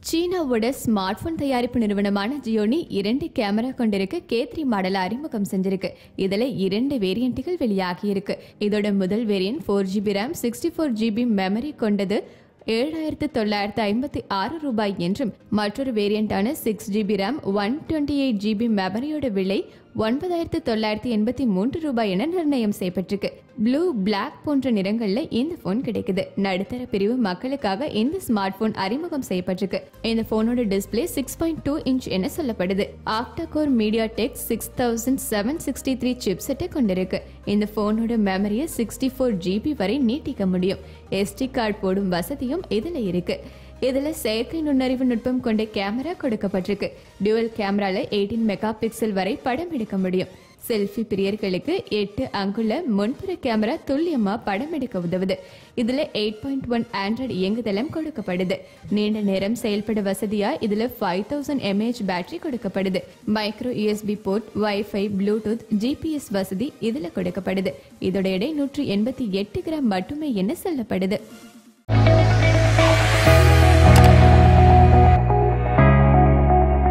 சீனாவோட smart phone தயாரிப்பு நிறுவனமான ஜியோனி இரண்டு கேமரா கொண்டிருக்க கே த்ரீ மாடலை அறிமுகம் செஞ்சிருக்கு இதுல இரண்டு வேரியண்ட்டுகள் வெளியாகி இருக்கு இதோட முதல் variant four GB RAM sixty four GB memory கொண்டது ஏழாயிரத்து தொள்ளாயிரத்து ஐம்பத்தி ஆறு ரூபாய் என்றும் மற்றொரு வேரியண்டான six GB RAM one twenty eight GB மெமரியோட விலை ஒன்பதாயிரத்து தொள்ளாயிரத்து எண்பத்தி மூன்று ரூபாய் என நிர்ணயம் செய்யப்பட்டிருக்கு ப்ளூ பிளாக் போன்ற நிறங்கள்ல இந்த போன் கிடைக்குது நடுத்தர பிரிவு மக்களுக்காக இந்த ஸ்மார்ட் போன் அறிமுகம் செய்யப்பட்டிருக்கு இந்த போனோட display six point two inch என சொல்லப்படுது octa core MediaTek six thousand seven sixty three சிப்செட்டை கொண்டிருக்கு இந்த போனோட மெமரியை சிக்ஸ்டி ஃபோர் ஜிபி வரை நீட்டிக்க முடியும் எஸ்டி கார்டு போடும் வசதியும் இதுல இருக்கு இதுல செயற்கை நுண்ணறிவு நுட்பம் கொண்ட கேமரா கொடுக்கப்பட்டிருக்கு டியூவல் கேமரால 18 மெகா பிக்சல் வரை படம் எடுக்க முடியும் செல்ஃபி பிரியர்களுக்கு எட்டு அங்குல முன்புற கேமரா துல்லியமா படம் எடுக்க உதவுது இதுல எயிட் பாயிண்ட் ஒன் ஆண்ட்ராய்டு இயங்குதளம் கொடுக்கப்படுது நீண்ட நேரம் செயல்பட வசதியா இதுல ஃபைவ் தௌசண்ட் எம்ஏஹெச் பேட்டரி கொடுக்கப்படுது micro USB port WiFi Bluetooth GPS வசதி இதுல கொடுக்கப்படுது இதோட எடை நூற்றி எண்பத்தி எட்டு கிராம் மட்டுமே என சொல்லப்படுது